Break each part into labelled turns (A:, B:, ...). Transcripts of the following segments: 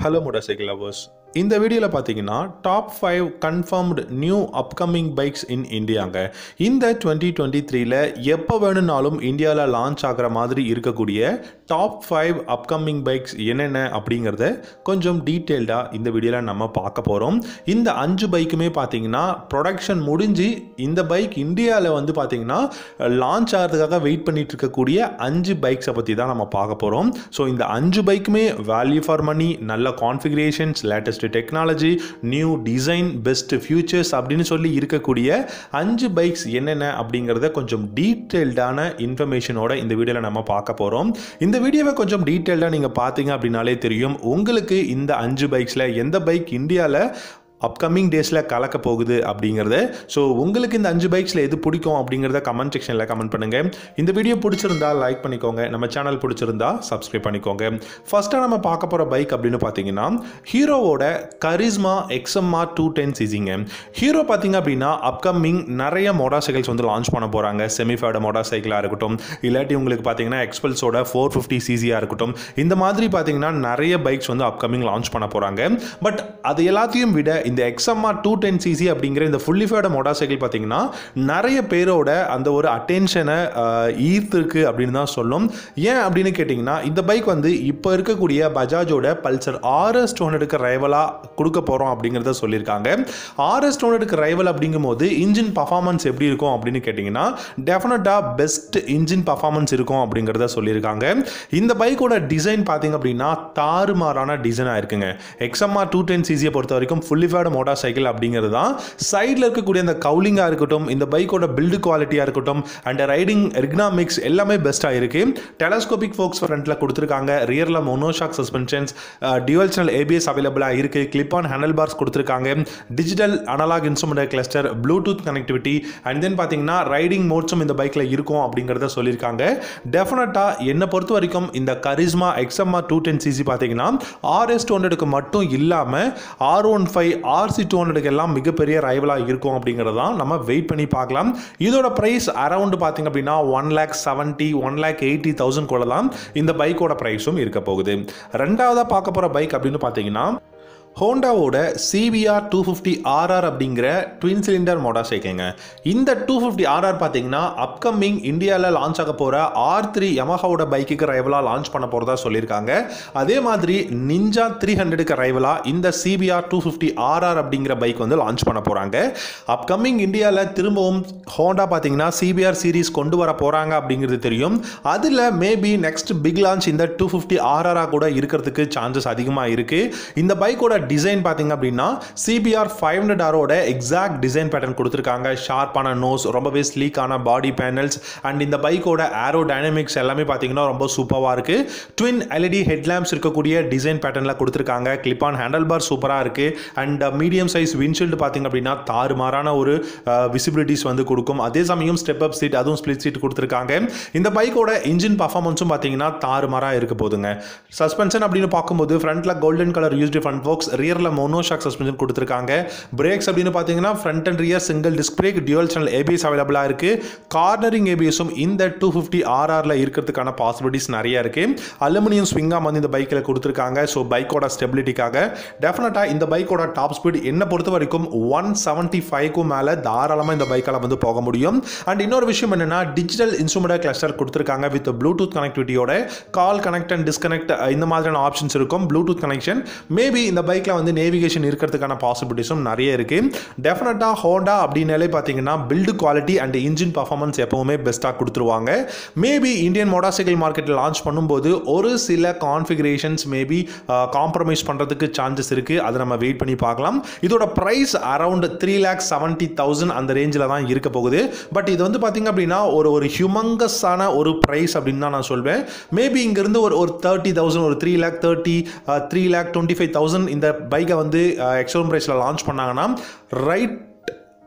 A: hello motorcycle lovers இந்த வீடியோவில் பார்த்தீங்கன்னா top five confirmed new upcoming bikes in இந்தியாங்க இந்த டுவெண்ட்டி டுவெண்ட்டி த்ரீல எப்போ வேணும்னாலும் இந்தியாவில் லான்ச் ஆகிற மாதிரி இருக்கக்கூடிய டாப் ஃபைவ் அப்கமிங் பைக்ஸ் என்னென்ன அப்படிங்கிறத கொஞ்சம் டீட்டெயில்டாக இந்த வீடியோவில் நம்ம பார்க்க போகிறோம் இந்த அஞ்சு பைக்குமே பார்த்தீங்கன்னா ப்ரொடக்ஷன் முடிஞ்சு இந்த பைக் இந்தியாவில் வந்து பார்த்தீங்கன்னா லான்ச் ஆகிறதுக்காக வெயிட் பண்ணிட்டு இருக்கக்கூடிய அஞ்சு பைக்ஸை பற்றி தான் நம்ம பார்க்க போகிறோம் ஸோ இந்த அஞ்சு பைக்குமே வேல்யூ ஃபார் மணி நல்ல configurations latest technology new design best features அப்படின்னு சொல்லி இருக்கக்கூடிய அஞ்சு பைக்ஸ் என்னென்ன அப்படிங்கிறத கொஞ்சம் டீட்டெயில்டான இன்ஃபர்மேஷனோட இந்த வீடியோவில் நம்ம பார்க்க போகிறோம் இந்த வீடியோவை கொஞ்சம் டீட்டெயில்டாக நீங்கள் பார்த்தீங்க அப்படின்னாலே தெரியும் உங்களுக்கு இந்த அஞ்சு பைக்ஸில் எந்த பைக் இந்தியாவில் அப்கமிங் டேஸில் கலக்க போகுது அப்படிங்கிறத ஸோ உங்களுக்கு இந்த அஞ்சு பைக்ஸில் எது பிடிக்கும் அப்படிங்கிறத கமெண்ட் செக்ஷனில் கமெண்ட் பண்ணுங்கள் இந்த வீடியோ பிடிச்சிருந்தா லைக் பண்ணிக்கோங்க நம்ம சேனல் பிடிச்சிருந்தா சப்ஸ்கிரைப் பண்ணிக்கோங்க ஃபஸ்ட்டாக நம்ம பார்க்க போகிற பைக் அப்படின்னு பார்த்தீங்கன்னா ஹீரோவோட கரிஸ்மா எக்ஸ்எம்ஆர் டூ டென் சிசிங்க ஹீரோ பார்த்தீங்க அப்படின்னா அப்கமிங் நிறைய மோட்டார் சைக்கிள்ஸ் வந்து லான்ச் பண்ண போகிறாங்க செமிஃபைடு மோட்டார் சைக்கிளாக இருக்கட்டும் இல்லாட்டி உங்களுக்கு பார்த்தீங்கன்னா எக்ஸ்பல்ஸோட ஃபோர் ஃபிஃப்டி சிசியாக இருக்கட்டும் இந்த மாதிரி பார்த்தீங்கன்னா நிறைய பைக்ஸ் வந்து அப்கமிங் லான்ச் பண்ண போகிறாங்க பட் அது எல்லாத்தையும் விட இந்த எக்ஸ்எம்ஆர் டூ டென் சிசி அப்படிங்கிற இந்த ஃபுல்லிஃபைடு மோட்டார் சைக்கிள் பார்த்தீங்கன்னா நிறைய பேரோட அந்த ஒரு அட்டென்ஷனை ஈர்த்திருக்கு அப்படின்னு தான் சொல்லும் ஏன் அப்படின்னு கேட்டிங்கன்னா இந்த பைக் வந்து இப்போ இருக்கக்கூடிய பஜாஜோட பல்சர் ஆர்எஸ் டூ ஹண்ட்ரடுக்கு ரைவலாக கொடுக்க போகிறோம் அப்படிங்கிறத சொல்லியிருக்காங்க ஆர்எஸ் டூ ஹண்ட்ரடுக்கு ரைவல் அப்படிங்கும்போது இன்ஜின் பர்ஃபார்மன்ஸ் எப்படி இருக்கும் அப்படின்னு கேட்டிங்கன்னா டெஃபினட்டாக பெஸ்ட் இன்ஜின் பர்ஃபார்மன்ஸ் இருக்கும் அப்படிங்கிறத சொல்லியிருக்காங்க இந்த பைக்கோட டிசைன் பார்த்தீங்க அப்படின்னா தாறுமாறான டிசைனாக இருக்குங்க எக்ஸ்எம்ஆர் டூ டென் சிசியை பொறுத்த வரைக்கும் ஃபுல்லிஃபைடு மோட்டார் சைக்கிள் அப்படிங்கிறது தான் சைடில் இருக்கக்கூடிய அந்த கவுலிங்காக இருக்கட்டும் இந்த பைக்கோட பில்டு குவாலிட்டியாக இருக்கட்டும் அண்ட் ரைடிங் எர்கனாமிக்ஸ் எல்லாமே பெஸ்ட்டாக இருக்குது டெலஸ்கோபிக் ஃபோக்ஸ் ஃப்ரண்ட்டில் கொடுத்துருக்காங்க ரியரில் monoshock suspensions dual channel ABS அவைலபிளாக இருக்குது கிளிப் ஆன் ஹேண்டல் பார்ஸ் கொடுத்துருக்காங்க digital analogue instrument cluster Bluetooth connectivity and then பார்த்தீங்கன்னா ரைடிங் மோட்ஸும் இந்த பைக்கில் இருக்கும் அப்படிங்கிறத சொல்லியிருக்காங்க டெஃபினட்டாக என்னை பொறுத்த வரைக்கும் இந்த Karizma XMR two ten CC பார்த்தீங்கன்னா ஆர்எஸ் டூ ஹண்ட்ரடுக்கு மட்டும் இல்லாமல் R one five RC two ஹண்ட்ரடுக்கு எல்லாம் மிகப்பெரிய ரைவலாக இருக்கும் அப்படிங்கிறது தான் நம்ம வெயிட் பண்ணி பார்க்கலாம் இதோட ப்ரைஸ் அரௌண்ட் பார்த்தீங்க அப்படின்னா one lakh seventy one lakh eighty thousand கூட தான் இந்த பைக்கோட ப்ரைஸும் இருக்க போகுது ரெண்டாவதாக பார்க்க போகிற பைக் அப்படின்னு பார்த்தீங்கன்னா ஹோண்டாவோட சிவிஆர் டூ ஃபிஃப்டி ஆர்ஆர் அப்படிங்கிற ட்வின் சிலிண்டர் மோட்டார் சைக்கிள்ங்க இந்த டூ ஃபிஃப்டி ஆர்ஆர் பார்த்தீங்கன்னா அப்கமிங் இந்தியாவில் லான்ச் ஆக போகிற ஆர் த்ரீ யமஹாவோட பைக்குக்கு ரைவலாக லான்ச் பண்ண போகிறதா சொல்லியிருக்காங்க அதே மாதிரி நிஞ்சா த்ரீ ஹண்ட்ரடுக்கு ரைவலாக இந்த சிபிஆர் டூ ஃபிஃப்டி ஆர்ஆர் அப்படிங்கிற பைக் வந்து லான்ச் பண்ண போகிறாங்க அப்கமிங் இந்தியாவில் திரும்பவும் ஹோண்டா பார்த்தீங்கன்னா சிபிஆர் சீரீஸ் கொண்டு வர போகிறாங்க அப்படிங்கிறது தெரியும் அதில் மேபி நெக்ஸ்ட் பிக் லான்ச் இந்த டூ ஃபிஃப்டி ஆர்ஆராக கூட இருக்கிறதுக்கு சான்சஸ் அதிகமாக இருக்குது இந்த பைக்கோட டிசைன் பார்த்தீங்க அப்படின்னா சிபிஆர் ஃபைவ் ஹண்ட்ரட் ஆரோட எக்ஸாக்ட் டிசைன் பேட்டர்ன் கொடுத்துருக்காங்க ஷார்ப்பான நோஸ் ரொம்பவே ஸ்லீக்கான பாடி பேனல்ஸ் அண்ட் இந்த பைக்கோட ஏரோ டைனமிக்ஸ் எல்லாமே பார்த்தீங்கன்னா ரொம்ப சூப்பராக இருக்குது ட்வின் எல்இடி ஹெட்லாம்ப்ஸ் இருக்கக்கூடிய டிசைன் பேட்டர்னில் கொடுத்துருக்காங்க கிளிப் ஆன் ஹேண்டல் பார் சூப்பராக இருக்குது அண்ட் மீடியம் சைஸ் விண்ட்ஷீல்டு பார்த்தீங்க அப்படின்னா தாறுமாறான ஒரு விசிபிலிட்டிஸ் வந்து கொடுக்கும் அதே சமயம் ஸ்டெப் அப் சீட் அதுவும் ஸ்பிளிட் சீட் கொடுத்துருக்காங்க இந்த பைக்கோட இன்ஜின் பர்ஃபார்மன்ஸும் பார்த்தீங்கன்னா தாறுமாறாக இருக்க போதுங்க சஸ்பென்ஷன் அப்படின்னு பார்க்கும்போது ஃப்ரண்ட்டில் golden colour used front forks ரியரில் மோனோஷாக் சஸ்பென்ஷன் கொடுத்துருக்காங்க பிரேக்ஸ் அப்படின்னு பார்த்தீங்கன்னா front and rear single disc brake dual channel ABS அவைலபிளாக இருக்குது கார்னரிங் ஏபிஎஸும் இந்த டூ ஃபிஃப்டி ஆர்ஆரில் இருக்கிறதுக்கான பாசிபிலிட்டிஸ் நிறைய இருக்குது அலுமினியம் ஸ்விங்காக வந்து இந்த பைக்கில் கொடுத்துருக்காங்க ஸோ பைக்கோட ஸ்டெபிலிட்டிக்காக டெஃபினட்டாக இந்த பைக்கோட டாப் ஸ்பீட் என்னை பொறுத்த வரைக்கும் ஒன் செவன்ட்டி ஃபைவ்க்கும் மேலே தாராளமாக இந்த பைக்கால் வந்து போக முடியும் அண்ட் இன்னொரு விஷயம் என்னென்னா டிஜிட்டல் இன்ஸ்ட்ருமெண்ட் கிளஸ்டர் கொடுத்துருக்காங்க வித் ப்ளூடூத் கனெக்டிவிட்டியோட கால் கனெக்ட் அண்ட் டிஸ்கனெக்ட் இந்த மாதிரியான ஆப்ஷன்ஸ் இருக்கும் ப்ளூடூத் கனெக்ஷன் மேபி இந்த பைக்கில் வந்து நேவிகேஷன் இருக்கிறதுக்கான பாசிபிலிட்டிஸும் நிறைய இருக்குது டெஃபினட்டாக ஹோண்டா அப்படின்னாலே பார்த்தீங்கன்னா build quality and engine performance எப்பவுமே பெஸ்ட்டாக கொடுத்துருவாங்க மேபி இந்தியன் மோட்டார் சைக்கிள் மார்க்கெட்டில் லான்ச் பண்ணும்போது ஒரு சில கான்ஃபிகரேஷன்ஸ் மேபி காம்ப்ரமைஸ் பண்ணுறதுக்கு சான்சஸ் இருக்குது அதை நம்ம வெயிட் பண்ணி பார்க்கலாம் இதோட price around three lakh seventy thousand அந்த ரேஞ்சில் தான் இருக்க போகுது பட் இது வந்து பார்த்திங்க அப்படின்னா ஒரு ஒரு ஹியூமங்கஸான ஒரு ப்ரைஸ் அப்படின்னு தான் நான் சொல்வேன் மேபி இங்கேருந்து ஒரு ஒரு தேர்ட்டி தௌசண்ட் ஒரு three lakh thirty three lakh twenty five thousand இந்த பைக்கை வந்து எக்ஸோன் ப்ரைஸில் லான்ச் பண்ணாங்கன்னா ரைட்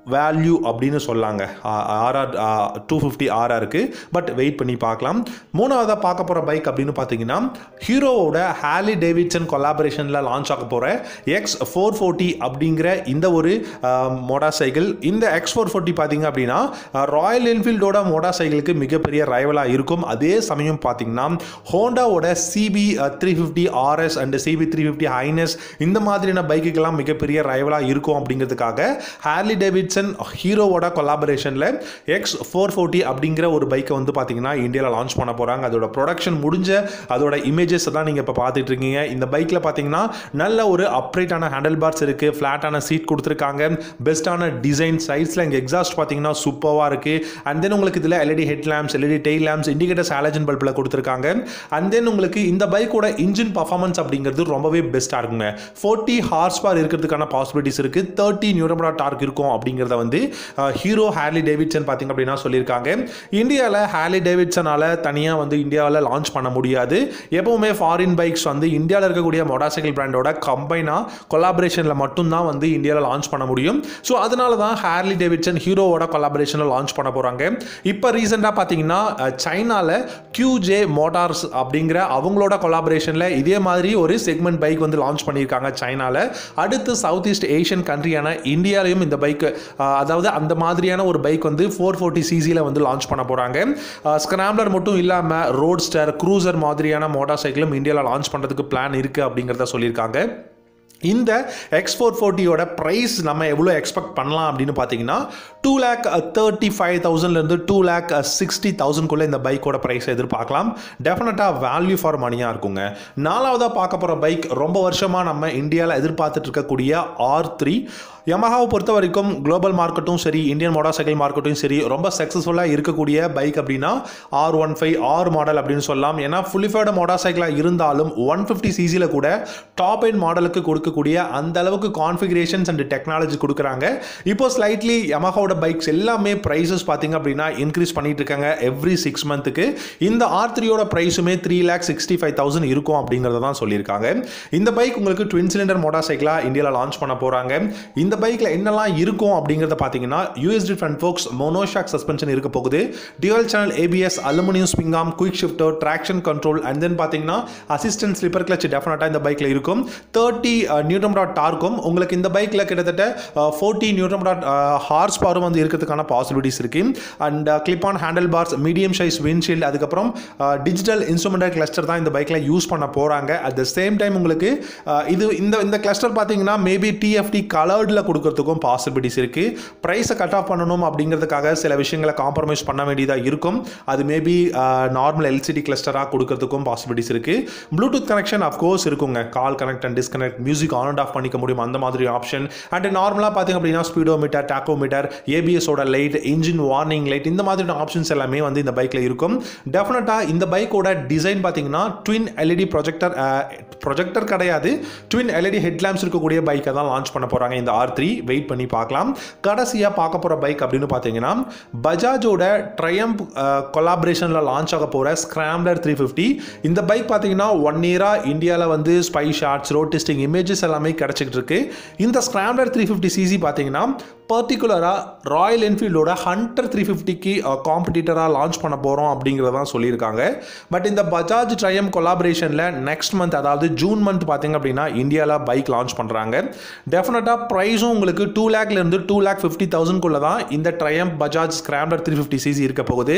A: வேல்யூ அப்படின்னு சொல்லாங்க ஆர்ஆர் டூ ஃபிஃப்டி ஆர்ஆருக்கு பட் வெயிட் பண்ணி பார்க்கலாம் மூணாவதாக பார்க்க போகிற பைக் அப்படின்னு பார்த்தீங்கன்னா ஹீரோவோட ஹாலி டேவிட்சன் கொலாபரேஷனில் லான்ச் ஆக போகிற எக்ஸ் ஃபோர் ஃபோர்ட்டி அப்படிங்கிற இந்த ஒரு மோட்டார் சைக்கிள் இந்த எக்ஸ் ஃபோர் ஃபோர்ட்டி பார்த்தீங்க அப்படின்னா ராயல் என்ஃபீல்டோட மோட்டார் சைக்கிளுக்கு மிகப்பெரிய ரைவலாக இருக்கும் அதே சமயம் பார்த்தீங்கன்னா ஹோண்டாவோட CB three fifty RS and CB three fifty Highness இந்த மாதிரியான பைக்குக்கெல்லாம் மிகப்பெரிய ரைவலாக இருக்கும் அப்படிங்கிறதுக்காக ஹார்லி டேவிட்சன் ஹீரோவோட கொலாபரேஷனில் எக்ஸ் ஃபோர் ஃபோர்ட்டி அப்படிங்கிற ஒரு பைக்கை வந்து பார்த்தீங்கன்னா இந்தியாவில் லான்ச் பண்ண போகிறாங்க அதோட ப்ரொடக்ஷன் முடிஞ்ச அதோட இமேஜஸ் தான் நீங்கள் இப்போ பார்த்துட்டு இருக்கீங்க இந்த பைக்கில் பார்த்தீங்கன்னா நல்ல ஒரு அப்ரேட்டான ஹேண்டில் பார்ஸ் இருக்குது ஃப்ளாட்டான சீட் கொடுத்துருக்காங்க பெஸ்ட்டான டிசைன் சைட்ஸில் இங்கே எக்ஸாஸ்ட் பார்த்தீங்கன்னா சூப்பராக இருக்குது அண்ட் தென் உங்களுக்கு இதில் LED head lamps LED tail lamps indicators halogen பல்பில் கொடுத்துருக்காங்க அண்ட் தென் உங்களுக்கு இந்த பைக்கோட இன்ஜின் பர்ஃபார்மன்ஸ் அப்படிங்கிறது ரொம்பவே பெஸ்ட்டாக இருக்குங்க ஃபோர்ட்டி ஹார்ஸ் பவர் இருக்கிறதுக்கான பாசிபிலிட்டிஸ் இருக்குது தேர்ட்டி நியூரபரா டார்க் இருக்கும் அப்படிங்கிறத வந்து ஹீரோ ஹேர்லி டேவிட்சன் பார்த்தீங்க அப்படின்னா சொல்லியிருக்காங்க இந்தியாவில் ஹேர்லி டேவிட்சனால் தனியாக வந்து இந்தியாவில் லான்ச் பண்ண முடியாது எப்பவுமே ஃபாரின் பைக்ஸ் வந்து இந்தியாவில் இருக்கக்கூடிய மோட்டார் சைக்கிள் பிராண்டோட கம்பைனாக கொலாபரேஷனில் மட்டும்தான் வந்து இந்தியாவில் லான்ச் பண்ண முடியும் ஸோ அதனால தான் ஹேர்லி டேவிட்சன் ஹீரோவோட கொலாபரேஷனில் லான்ச் பண்ண போகிறாங்க இப்போ ரீசெண்டாக பார்த்தீங்கன்னா சைனாவில் கியூஜே மோட்டார்ஸ் அப்படிங்கிற அவங்களோட கொலாபரேஷனில் இதே மாதிரி ஒரு செக்மெண்ட் பைக் வந்து லான்ச் பண்ணியிருக்காங்க சைனாவில் அடுத்து சவுத் ஈஸ்ட் ஏஷியன் கண்ட்ரியான இந்தியாலையும் இந்த பைக் அதாவது அந்த மாதிரியான ஒரு பைக் வந்து ஃபோர் ஃபோர்ட்டி சிசியில் வந்து லான்ச் பண்ண போகிறாங்க ஸ்கிராம்லர் மட்டும் இல்லாமல் ரோட்ஸ்டர் க்ரூசர் மாதிரியான மோட்டார் சைக்கிளும் இந்தியாவில் லான்ச் பண்ணுறதுக்கு பிளான் இருக்குது அப்படிங்கிறத சொல்லியிருக்காங்க இந்த எக்ஸ் ஃபோர் ஃபோர்ட்டியோட ப்ரைஸ் நம்ம எவ்வளோ எக்ஸ்பெக்ட் பண்ணலாம் அப்படின்னு பார்த்தீங்கன்னா டூ லேக் தேர்ட்டி ஃபைவ் தௌசண்ட்லேருந்து டூ லேக் சிக்ஸ்டி தௌசண்ட்குள்ளே இந்த பைக்கோட ப்ரைஸ் எதிர்பார்க்கலாம் டெஃபினட்டாக வேல்யூ ஃபார் மணியாக இருக்குங்க நாலாவதாக பார்க்க போகிற பைக் ரொம்ப வருஷமாக நம்ம இந்தியாவில் எதிர்பார்த்துட்டு இருக்கக்கூடிய ஆர் த்ரீ யமஹாவை பொறுத்த வரைக்கும் குளோபல் மார்க்கெட்டும் சரி இந்தியன் மோட்டார் சைக்கிள் மார்க்கெட்டும் சரி ரொம்ப சக்ஸஸ்ஃபுல்லாக இருக்கக்கூடிய பைக் அப்படின்னா R one five R model அப்படின்னு சொல்லலாம் ஏன்னா ஃபுல்லிஃபைடு மோட்டார் சைக்கிளாக இருந்தாலும் ஒன் ஃபிஃப்டி சிசியில் கூட டாப் எண்ட் மாடலுக்கு கொடுக்கக்கூடிய அந்த அளவுக்கு கான்ஃபிகரேஷன்ஸ் அண்ட் டெக்னாலஜி கொடுக்குறாங்க இப்போ ஸ்லைட்லி யமஹாவோட பைக்ஸ் எல்லாமே ப்ரைஸஸ் பார்த்தீங்க அப்படின்னா இன்க்ரீஸ் பண்ணிட்டு இருக்காங்க எவ்ரி சிக்ஸ் மந்த்துக்கு இந்த ஆர் த்ரீயோட ப்ரைஸுமே three lakh sixty five thousand இருக்கும் அப்படிங்கிறத தான் சொல்லியிருக்காங்க இந்த பைக் உங்களுக்கு ட்வின் சிலிண்டர் மோட்டார் சைக்கிளாக இந்தியாவில் லான்ச் பண்ண போகிறாங்க இந்த பைக்கில் என்னெல்லாம் இருக்கும் அப்படிங்கிறத பார்த்தீங்கன்னா USD front forks monoshock suspension இருக்க போகுது dual channel ABS aluminium swingarm quick shifter traction control and then பார்த்தீங்கன்னா அசிஸ்டன்ட் ஸ்லிப்பர் கிளச் டெஃபினட்டாக இந்த பைக்கில் இருக்கும் தேர்ட்டி நியூட்ரம் டாட் டார்க்கும் உங்களுக்கு இந்த பைக்கில் கிட்டத்தட்ட ஃபோர்ட்டி நியூட்ரம் டாட் ஹார்ஸ் பவரும் வந்து இருக்கிறதுக்கான பாசிபிலிட்டிஸ் இருக்கு and clip on handle bars medium size windshield அதுக்கப்புறம் டிஜிட்டல் இன்ஸ்ட்ருமெண்டல் கிளஸ்டர் தான் இந்த பைக்கில் யூஸ் பண்ண போகிறாங்க அட் த சேம் டைம் உங்களுக்கு இது இந்த இந்த கிளஸ்டர் பார்த்தீங்கன்னா மேபி டிஎஃப்டி கலர்டில் கொடுக்கறதுக்கும் பாசிபிலிட்டிஸ் இருக்குது ப்ரைஸை கட் ஆஃப் பண்ணணும் அப்படிங்கிறதுக்காக சில விஷயங்களை காம்ப்ரமைஸ் பண்ண வேண்டியதாக இருக்கும் அது மேபி நார்மல் எல்சிடி கிளஸ்டராக கொடுக்கறதுக்கும் பாசிபிலிட்டிஸ் இருக்குது ப்ளூடூத் கனெக்ஷன் அஃப்கோர்ஸ் இருக்குங்க call connect and disconnect music on and off பண்ணிக்க முடியும் அந்த மாதிரி ஆப்ஷன் அண்ட் நார்மலாக பார்த்தீங்க அப்படின்னா ஸ்பீடோமீட்டர் டாக்கோமீட்டர் ஏபிஎஸோட லைட் இன்ஜின் வார்னிங் லைட் இந்த மாதிரியான ஆப்ஷன்ஸ் எல்லாமே வந்து இந்த பைக்கில் இருக்கும் டெஃபினட்டாக இந்த பைக்கோட டிசைன் பார்த்தீங்கன்னா ட்வின் எல்இடி ப்ரொஜெக்டர் ப்ரொஜெக்டர் கிடையாது ட்வின் எல்இடி ஹெட்லாம்ப்ஸ் இருக்கக்கூடிய பைக்கை தான் லான்ச் பண்ண போகிறாங்க இந்த ஆர் த்ரீ வெயிட் பண்ணி பார்க்கலாம் கடைசியாக பார்க்க போகிற பைக் அப்படின்னு பார்த்தீங்கன்னா பஜாஜோட ட்ரையம்ப் கொலாபரேஷனில் லான்ச் ஆக போகிற ஸ்கிராம்லர் த்ரீ ஃபிஃப்டி இந்த பைக் பார்த்தீங்கன்னா ஒன் இயராக இந்தியாவில் வந்து spy shots road testing images எல்லாமே கிடச்சிக்கிட்டு இருக்கு இந்த ஸ்கிராம்லர் த்ரீ ஃபிஃப்டி சிசி பார்த்தீங்கன்னா பர்டிகுலராக ராயல் என்ஃபீல்டோட ஹண்டர் த்ரீ ஃபிஃப்டிக்கு காம்படிட்டராக லான்ச் பண்ண போகிறோம் அப்படிங்கிறதான் சொல்லியிருக்காங்க பட் இந்த பஜாஜ் ட்ரையம் கொலாபரேஷனில் நெக்ஸ்ட் மந்த் அதாவது ஜூன் மந்த் பார்த்தீங்க அப்படின்னா இந்தியாவில் பைக் லான்ச் பண்ணுறாங்க டெஃபினட்டாக ப்ரைஸும் உங்களுக்கு டூ லேக்லேருந்து டூ லேக் ஃபிஃப்டி தௌசண்ட்குள்ளே தான் இந்த Triumph Bajaj scrambler three fifty CC இருக்க போகுது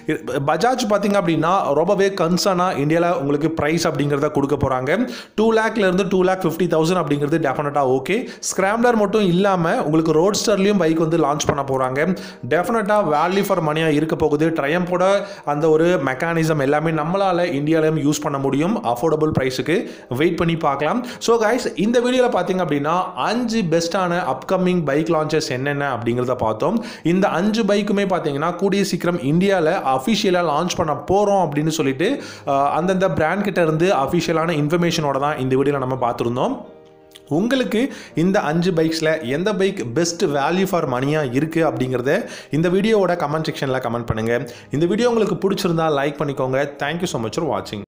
A: பஜாஜ் பார்த்தீங்க அப்படின்னா ரொம்பவே கன்சர்னாக இந்தியாவில் உங்களுக்கு ப்ரைஸ் அப்படிங்கிறத கொடுக்க போகிறாங்க டூ லேக்லேருந்து டூ லேக் ஃபிஃப்டி தௌசண்ட் அப்படிங்கிறது டெஃபினட்டாக ஓகே ஸ்கிராம்லர் மட்டும் இல்லாமல் உங்களுக்கு ரோட்ஸ்டர் மாடல்லையும் பைக் வந்து லான்ச் பண்ண போகிறாங்க டெஃபினட்டாக வேல்யூ ஃபார் மணியாக இருக்க போகுது ட்ரையம்போட அந்த ஒரு மெக்கானிசம் எல்லாமே நம்மளால் இந்தியாவிலையும் யூஸ் பண்ண முடியும் அஃபோர்டபுள் ப்ரைஸுக்கு வெயிட் பண்ணி பார்க்கலாம் ஸோ கைஸ் இந்த வீடியோவில் பார்த்தீங்க அப்படின்னா அஞ்சு பெஸ்ட்டான அப்கமிங் பைக் லான்ச்சஸ் என்னென்ன அப்படிங்கிறத பார்த்தோம் இந்த அஞ்சு பைக்குமே பார்த்தீங்கன்னா கூடிய சீக்கிரம் இந்தியாவில் அஃபிஷியலாக லான்ச் பண்ண போகிறோம் அப்படின்னு சொல்லிட்டு அஹ், அந்தந்த பிராண்ட் கிட்ட இருந்து அஃபிஷியலான இன்ஃபர்மேஷனோட தான் இந்த வீடியோவில் நம்ம பார்த்துருந்தோம் உங்களுக்கு இந்த அஞ்சு பைக்ஸில் எந்த பைக் பெஸ்ட் வேல்யூ ஃபார் மணியாக இருக்குது அப்படிங்கிறத இந்த வீடியோவோட கமெண்ட் செக்ஷனில் கமெண்ட் பண்ணுங்கள் இந்த வீடியோ உங்களுக்கு பிடிச்சிருந்தா லைக் பண்ணிக்கோங்க தேங்க்யூ ஸோ மச் ஃபார் வாட்சிங்